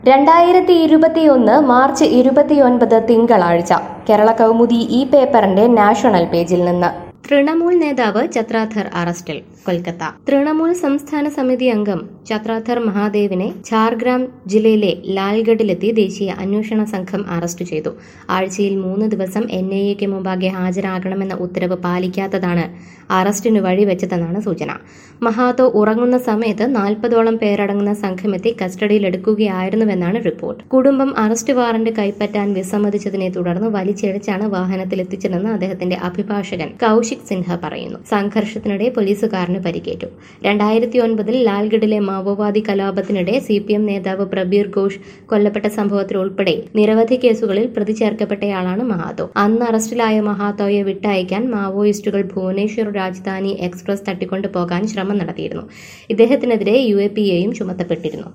രണ്ടായിരത്തി ഇരുപത്തിയൊന്ന് മാർച്ച് ഇരുപത്തിയൊൻപത് തിങ്കളാഴ്ച കേരള കൗമുദി ഈ പേപ്പറിന്റെ നാഷണൽ പേജിൽ നിന്ന് തൃണമൂൽ നേതാവ് ചത്രാധർ അറസ്റ്റിൽ കൊൽക്കത്ത തൃണമൂൽ സംസ്ഥാന സമിതി അംഗം ചത്രാധർ മഹാദേവിനെ ഝാർഗ്രാം ജില്ലയിലെ ലാൽഗഡിലെത്തി ദേശീയ അന്വേഷണ സംഘം അറസ്റ്റ് ചെയ്തു ആഴ്ചയിൽ മൂന്ന് ദിവസം എൻ ഐ എക്ക് മുമ്പാകെ ഹാജരാകണമെന്ന ഉത്തരവ് പാലിക്കാത്തതാണ് അറസ്റ്റിന് വഴിവെച്ചതെന്നാണ് സൂചന മഹാതോ ഉറങ്ങുന്ന സമയത്ത് നാൽപ്പതോളം പേരടങ്ങുന്ന സംഘമെത്തി കസ്റ്റഡിയിലെടുക്കുകയായിരുന്നുവെന്നാണ് റിപ്പോർട്ട് കുടുംബം അറസ്റ്റ് വാറന്റ് കൈപ്പറ്റാൻ വിസമ്മതിച്ചതിനെ തുടർന്ന് വലിച്ചിഴച്ചാണ് വാഹനത്തിലെത്തിച്ചതെന്ന് അദ്ദേഹത്തിന്റെ അഭിഭാഷകൻ കൌശിക് സിൻഹ പറയുന്നു സംഘർഷത്തിനിടെ പോലീസുകാരന് പരിക്കേറ്റു രണ്ടായിരത്തി ഒൻപതിൽ ലാൽഗഡിലെ മാവോവാദി കലാപത്തിനിടെ സി പി എം നേതാവ് പ്രബീർ ഘോഷ് കൊല്ലപ്പെട്ട സംഭവത്തിൽ ഉൾപ്പെടെ നിരവധി കേസുകളിൽ പ്രതി ചേർക്കപ്പെട്ടയാളാണ് മഹാതോ അന്ന് അറസ്റ്റിലായ മഹാതോയെ വിട്ടയക്കാൻ മാവോയിസ്റ്റുകൾ ഭുവനേശ്വർ രാജധാനി എക്സ്പ്രസ് തട്ടിക്കൊണ്ടു പോകാൻ ശ്രമം നടത്തിയിരുന്നു ഇദ്ദേഹത്തിനെതിരെ യു എ പി എയും ചുമത്തപ്പെട്ടിരുന്നു